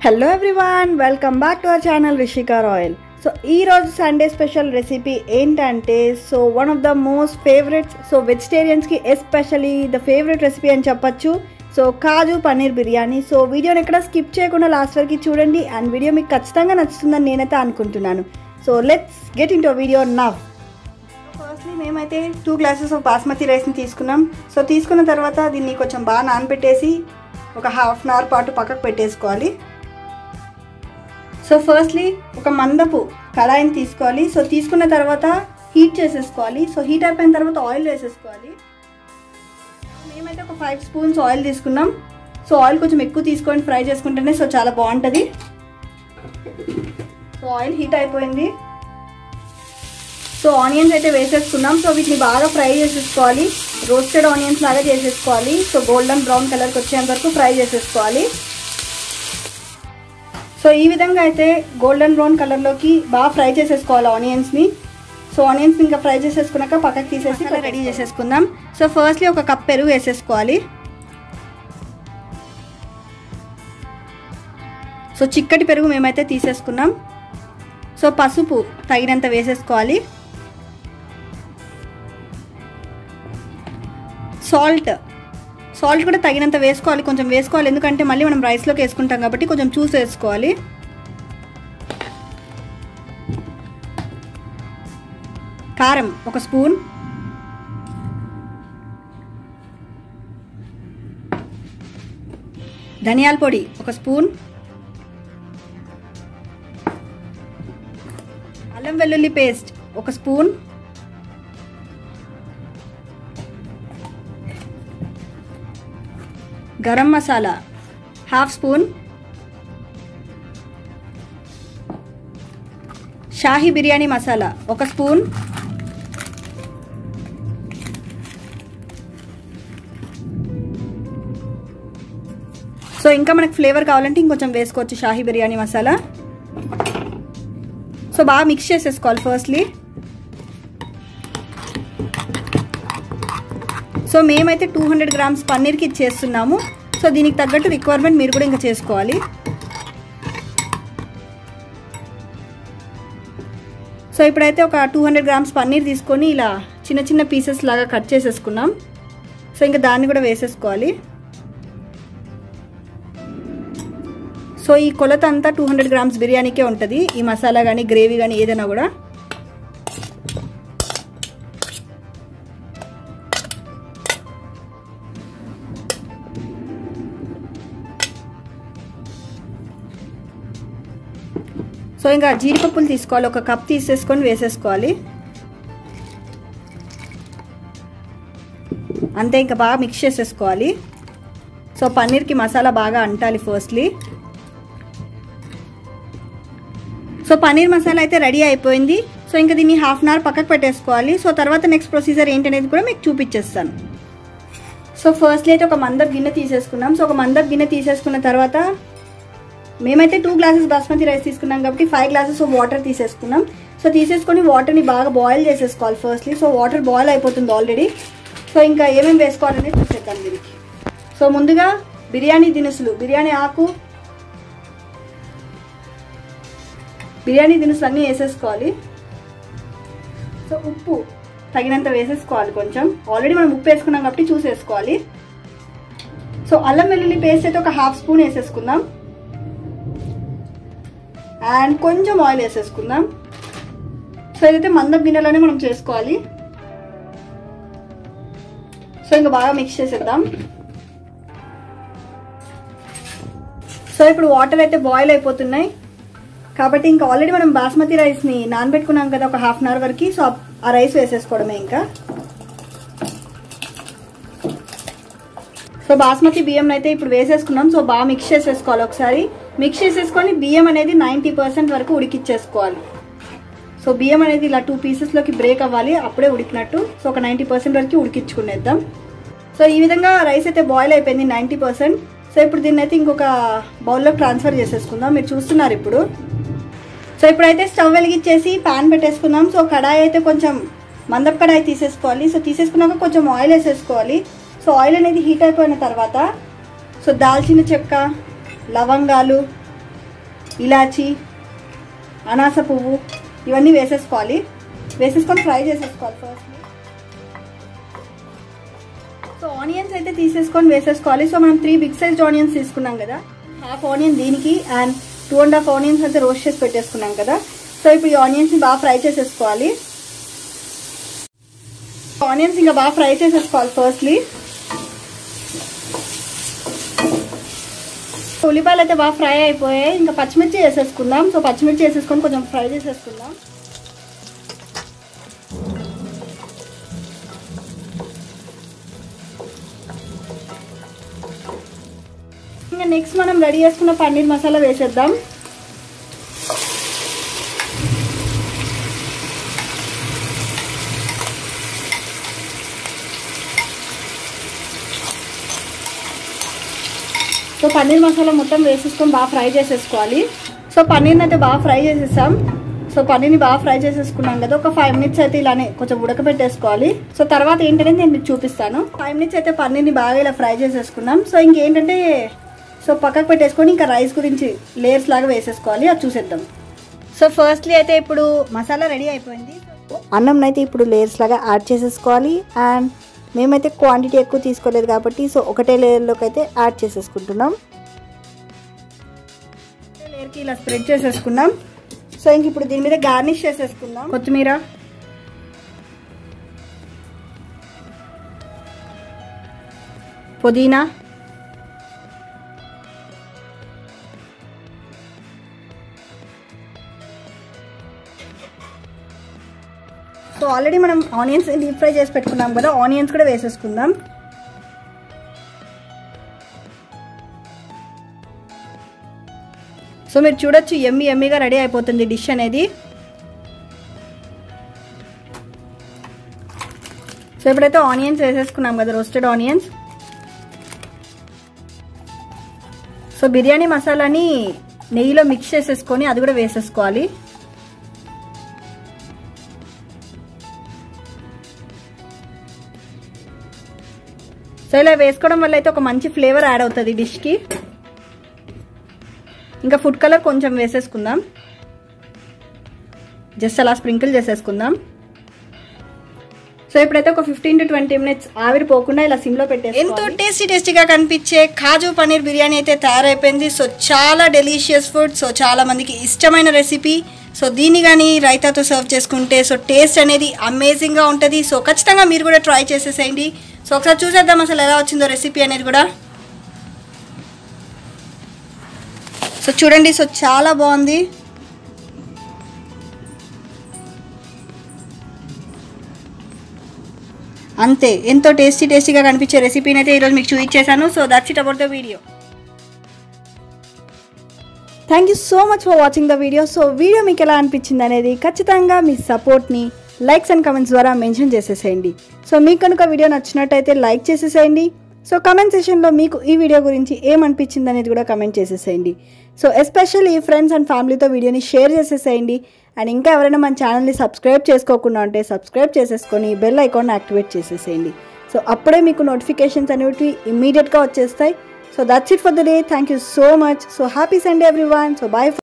hello everyone welcome back to our channel Rishika royal so ఈ రోజు Sunday special recipe ఏంటంటే so one of the most favourites so వెజిటేరియన్స్కి especially the favourite recipe అని చెప్పొచ్చు so kaju paneer biryani so వీడియోని ఎక్కడ skip చేయకుండా లాస్ట్ వరకు చూడండి అండ్ వీడియో మీకు ఖచ్చితంగా నచ్చుతుందని నేనైతే అనుకుంటున్నాను so let's get into video now firstly మేమైతే టూ గ్లాసెస్ ఆఫ్ బాస్మతి రైస్ని తీసుకున్నాం సో తీసుకున్న తర్వాత దీన్ని కొంచెం బాగా నానబెట్టేసి ఒక హాఫ్ అన్ అవర్ పాటు పక్కకు పెట్టేసుకోవాలి సో ఫస్ట్లీ ఒక మందపు కడాయిని తీసుకోవాలి సో తీసుకున్న తర్వాత హీట్ చేసేసుకోవాలి సో హీట్ అయిపోయిన తర్వాత ఆయిల్ వేసేసుకోవాలి మేమైతే ఒక ఫైవ్ స్పూన్స్ ఆయిల్ తీసుకున్నాం సో ఆయిల్ కొంచెం ఎక్కువ తీసుకొని ఫ్రై చేసుకుంటేనే సో చాలా బాగుంటుంది సో ఆయిల్ హీట్ అయిపోయింది సో ఆనియన్స్ అయితే వేసేసుకున్నాం సో వీటిని బాగా ఫ్రై చేసేసుకోవాలి రోస్టెడ్ ఆనియన్స్ లాగా చేసేసుకోవాలి సో గోల్డెన్ బ్రౌన్ కలర్కి వచ్చేంత వరకు ఫ్రై చేసేసుకోవాలి సో ఈ విధంగా అయితే గోల్డెన్ బ్రౌన్ కలర్లోకి బాగా ఫ్రై చేసేసుకోవాలి ఆనియన్స్ని సో ఆనియన్స్ ఇంకా ఫ్రై చేసేసుకున్నాక పక్కకు తీసేసి రెడీ చేసేసుకుందాం సో ఫస్ట్లీ ఒక కప్ పెరుగు వేసేసుకోవాలి సో చిక్కటి పెరుగు మేమైతే తీసేసుకున్నాం సో పసుపు తగినంత వేసేసుకోవాలి సాల్ట్ సాల్ట్ కూడా తగినంత వేసుకోవాలి కొంచెం వేసుకోవాలి ఎందుకంటే మళ్ళీ మనం రైస్లోకి వేసుకుంటాం కాబట్టి కొంచెం చూసి వేసుకోవాలి కారం ఒక స్పూన్ ధనియాల పొడి ఒక స్పూన్ అల్లం వెల్లుల్లి పేస్ట్ ఒక spoon garam masala half spoon shahi biryani masala ఒక స్పూన్ సో ఇంకా మనకు ఫ్లేవర్ కావాలంటే ఇంకొంచెం వేసుకోవచ్చు షాహీ బిర్యానీ మసాలా సో బాగా మిక్స్ చేసేసుకోవాలి ఫస్ట్లీ సో మేమైతే టూ హండ్రెడ్ గ్రామ్స్ పన్నీర్కి చేస్తున్నాము సో దీనికి తగ్గట్టు రిక్వైర్మెంట్ మీరు కూడా ఇంకా చేసుకోవాలి సో ఇప్పుడైతే ఒక టూ హండ్రెడ్ గ్రామ్స్ పన్నీర్ తీసుకొని ఇలా చిన్న చిన్న పీసెస్ లాగా కట్ చేసేసుకున్నాం సో ఇంకా దాన్ని కూడా వేసేసుకోవాలి సో ఈ కొలత అంతా టూ హండ్రెడ్ గ్రామ్స్ బిర్యానీకే ఉంటుంది ఈ మసాలా కానీ గ్రేవీ కానీ ఏదైనా కూడా సో ఇంకా జీడిపప్పులు తీసుకోవాలి ఒక కప్ తీసేసుకొని వేసేసుకోవాలి అంతే ఇంకా బాగా మిక్స్ చేసేసుకోవాలి సో పన్నీర్కి మసాలా బాగా అంటాలి ఫస్ట్లీ సో పన్నీర్ మసాలా అయితే రెడీ అయిపోయింది సో ఇంకా దీన్ని హాఫ్ అన్ అవర్ పక్కకు పెట్టేసుకోవాలి సో తర్వాత నెక్స్ట్ ప్రొసీజర్ ఏంటనేది కూడా మీకు చూపించేస్తాను సో ఫస్ట్లీ అయితే ఒక మందప్ గిన్నె తీసేసుకున్నాం సో ఒక మందప్ గిన్నె తీసేసుకున్న తర్వాత మేమైతే టూ గ్లాసెస్ బాస్మతి రైస్ తీసుకున్నాం కాబట్టి ఫైవ్ గ్లాసెస్ ఆఫ్ వాటర్ తీసేసుకున్నాం సో తీసేసుకొని వాటర్ని బాగా బాయిల్ చేసేసుకోవాలి ఫస్ట్లీ సో వాటర్ బాయిల్ అయిపోతుంది ఆల్రెడీ సో ఇంకా ఏమేమి వేసుకోవాలనేది చూసేద్దాం దీనికి సో ముందుగా బిర్యానీ దినుసులు బిర్యానీ ఆకు బిర్యానీ దినుసులు అన్నీ వేసేసుకోవాలి సో ఉప్పు తగినంత వేసేసుకోవాలి కొంచెం ఆల్రెడీ మనం ఉప్పు వేసుకున్నాం కాబట్టి చూసేసుకోవాలి సో అల్లం వెల్లుల్లి పేస్ట్ అయితే ఒక హాఫ్ స్పూన్ వేసేసుకుందాం అండ్ కొంచెం ఆయిల్ వేసేసుకుందాం సో ఇదైతే మందం గిన్నెలోనే మనం చేసుకోవాలి సో ఇంకా బాగా మిక్స్ చేసేద్దాం సో ఇప్పుడు వాటర్ అయితే బాయిల్ అయిపోతున్నాయి కాబట్టి ఇంకా ఆల్రెడీ మనం బాస్మతి రైస్ని నానబెట్టుకున్నాం కదా ఒక హాఫ్ అన్ అవర్ వరకు సో ఆ రైస్ వేసేసుకోవడమే ఇంకా సో బాస్మతి బియ్యం అయితే ఇప్పుడు వేసేసుకున్నాం సో బాగా మిక్స్ చేసేసుకోవాలి ఒకసారి మిక్స్ చేసేసుకొని బియ్యం అనేది నైంటీ పర్సెంట్ వరకు ఉడికిచ్చేసుకోవాలి సో బియ్యం అనేది ఇలా టూ పీసెస్లోకి బ్రేక్ అవ్వాలి అప్పుడే ఉడికినట్టు సో ఒక నైంటీ పర్సెంట్ వరకు ఉడికించుకునేద్దాం సో ఈ విధంగా రైస్ అయితే బాయిల్ అయిపోయింది నైంటీ పర్సెంట్ సో ఇప్పుడు దీన్ని అయితే ఇంకొక బౌల్లో ట్రాన్స్ఫర్ చేసేసుకుందాం మీరు చూస్తున్నారు ఇప్పుడు సో ఇప్పుడైతే స్టవ్ వెలిగించేసి ప్యాన్ పెట్టేసుకుందాం సో కడాయి అయితే కొంచెం మందపు కడాయి తీసేసుకోవాలి సో తీసేసుకున్నాక కొంచెం ఆయిల్ వేసేసుకోవాలి సో ఆయిల్ అనేది హీట్ అయిపోయిన తర్వాత సో దాల్చిన చెక్క లవంగాలు ఇలాచి అనాస పువ్వు ఇవన్నీ వేసేసుకోవాలి వేసేసుకొని ఫ్రై చేసేసుకోవాలి ఫస్ట్ సో ఆనియన్స్ అయితే తీసేసుకొని వేసేసుకోవాలి సో మనం త్రీ బిగ్ సైజ్ ఆనియన్స్ తీసుకున్నాం కదా హాఫ్ ఆనియన్ దీనికి and two and half onions అయితే రోస్ట్ చేసి పెట్టేసుకున్నాం కదా సో ఇప్పుడు ఈ ఆనియన్స్ని బాగా ఫ్రై చేసేసుకోవాలి ఆనియన్స్ ఇంకా బాగా ఫ్రై చేసేసుకోవాలి ఫస్ట్లీ ఉల్లిపాయలు అయితే బాగా ఫ్రై అయిపోయాయి ఇంకా పచ్చిమిర్చి వేసేసుకుందాం సో పచ్చిమిర్చి వేసేసుకొని కొంచెం ఫ్రై చేసేసుకుందాం ఇంకా నెక్స్ట్ మనం రెడీ చేసుకున్న పన్నీర్ మసాలా వేసేద్దాం సో పన్నీర్ మసాలా మొత్తం వేసేసుకొని బాగా ఫ్రై చేసేసుకోవాలి సో పన్నీర్ని అయితే బాగా ఫ్రై చేసేసాం సో పన్నీర్ని బాగా ఫ్రై చేసేసుకున్నాం కదా ఒక ఫైవ్ మినిట్స్ అయితే ఇలానే కొంచెం ఉడకబెట్టేసుకోవాలి సో తర్వాత ఏంటనేది నేను మీకు చూపిస్తాను ఫైవ్ మినిట్స్ అయితే పన్నీర్ని బాగా ఇలా ఫ్రై చేసేసుకున్నాం సో ఇంకేంటంటే సో పక్కకు పెట్టేసుకొని ఇంకా రైస్ గురించి లేయర్స్ లాగా వేసేసుకోవాలి అది చూసేద్దాం సో ఫస్ట్లీ అయితే ఇప్పుడు మసాలా రెడీ అయిపోయింది అన్నం అయితే ఇప్పుడు లేయర్స్ లాగా యాడ్ చేసేసుకోవాలి అండ్ మేమైతే క్వాంటిటీ ఎక్కువ తీసుకోలేదు కాబట్టి సో ఒకటే లేయర్లోకి అయితే యాడ్ చేసేసుకుంటున్నాం లేయర్కి ఇలా స్ప్రెడ్ చేసేసుకున్నాం సో ఇంక ఇప్పుడు దీని మీద గార్నిష్ చేసేసుకుందాం కొత్తిమీర పుదీనా సో ఆల్రెడీ మనం ఆనియన్స్ డీప్ ఫ్రై చేసి పెట్టుకున్నాం కదా ఆనియన్స్ కూడా వేసేసుకుందాం సో మీరు చూడొచ్చు ఎమ్మి ఎమ్మిగా రెడీ అయిపోతుంది డిష్ అనేది సో ఇప్పుడైతే ఆనియన్స్ వేసేసుకున్నాం కదా రోస్టెడ్ ఆనియన్స్ సో బిర్యానీ మసాలాని నెయ్యిలో మిక్స్ చేసేసుకొని అది కూడా వేసేసుకోవాలి సో ఇలా వేసుకోవడం వల్ల అయితే ఒక మంచి ఫ్లేవర్ యాడ్ అవుతుంది డిష్కి ఇంకా ఫుడ్ కలర్ కొంచెం వేసేసుకుందాం జస్ట్ అలా స్ప్రింకిల్ చేసేసుకుందాం సో ఇప్పుడైతే ఒక ఫిఫ్టీన్ టు ట్వంటీ మినిట్స్ ఆవిరి పోకుండా ఇలా సిమ్లో పెట్టేసి ఎంతో టేస్టీ టేస్టీగా కనిపించే కాజు పనీర్ బిర్యానీ అయితే తయారైపోయింది సో చాలా డెలిషియస్ ఫుడ్ సో చాలా మందికి ఇష్టమైన రెసిపీ సో దీన్ని కానీ రైతాతో సర్వ్ చేసుకుంటే సో టేస్ట్ అనేది అమేజింగ్గా ఉంటుంది సో ఖచ్చితంగా మీరు కూడా ట్రై చేసేసేయండి సో ఒకసారి చూసేద్దాం అసలు ఎలా వచ్చిందో రెసిపీ అనేది కూడా సో చూడండి సో చాలా బాగుంది అంతే ఎంతో టేస్టీ టేస్టీగా కనిపించే రెసిపీని అయితే ఈరోజు మీకు చూపించేశాను so that's it about the video thank you so much for watching the video so video మీకు ఎలా అనిపించింది అనేది ఖచ్చితంగా మీ సపోర్ట్ని లైక్స్ అండ్ కమెంట్స్ ద్వారా మెన్షన్ చేసేసేయండి సో మీకు కనుక వీడియో నచ్చినట్టయితే లైక్ చేసేసేయండి సో కమెంట్ సెషన్లో మీకు ఈ వీడియో గురించి ఏమనిపించింది అనేది కూడా కమెంట్ చేసేసేయండి సో ఎస్పెషల్లీ ఫ్రెండ్స్ అండ్ ఫ్యామిలీతో వీడియోని షేర్ చేసేసేయండి అండ్ ఇంకా ఎవరైనా మన ఛానల్ని సబ్స్క్రైబ్ చేసుకోకుండా ఉంటే సబ్స్క్రైబ్ చేసేసుకొని బెల్ ఐకాన్ యాక్టివేట్ చేసేసేయండి సో అప్పుడే మీకు నోటిఫికేషన్స్ అనేవి ఇమ్మీడియట్గా వచ్చేస్తాయి so that's it for the day thank you so much so happy Sunday everyone so bye